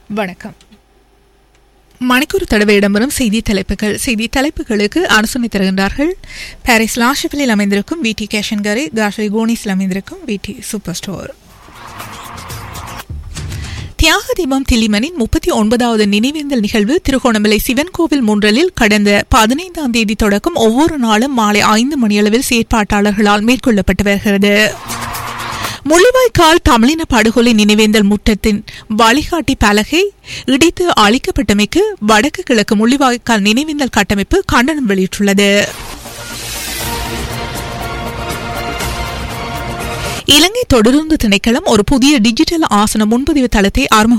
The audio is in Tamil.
வணக்கம் மணிக்கூர் தடவை இடம்பெறும் செய்தி தலைப்புகள் செய்தி தலைப்புகளுக்கு அனுசரணை தருகின்றார்கள் பாரிஸ் லாஷபிளில் அமைந்திருக்கும் விடி கேஷன்கரை தாஷரி கோனிஸில் அமைந்திருக்கும் விடி சூப்பர் ஸ்டோர் தியாக தீபம் தில்லிமனின் முப்பத்தி ஒன்பதாவது நினைவேந்தல் நிகழ்வு திருகோணமலை சிவன் கோவில் முன்றலில் கடந்த பதினைந்தாம் தேதி தொடக்கம் ஒவ்வொரு நாளும் மாலை ஐந்து மணியளவில் செயற்பாட்டாளர்களால் மேற்கொள்ளப்பட்டு வருகிறது முள்ளிவாய்க்கால் தமிழின படுகொலை நினைவேந்தல் முற்றத்தின் வழிகாட்டி பலகை இடித்து அழிக்கப்பட்டமைக்கு வடக்கு கிழக்கு முள்ளிவாய்க்கால் நினைவேந்தல் கட்டமைப்பு கண்டனம் வெளியிட்டுள்ளது இலங்கை தொடருந்து திணைக்களம் ஒரு புதிய டிஜிட்டல் ஆசன முன்பதிவு தளத்தை அறிமுக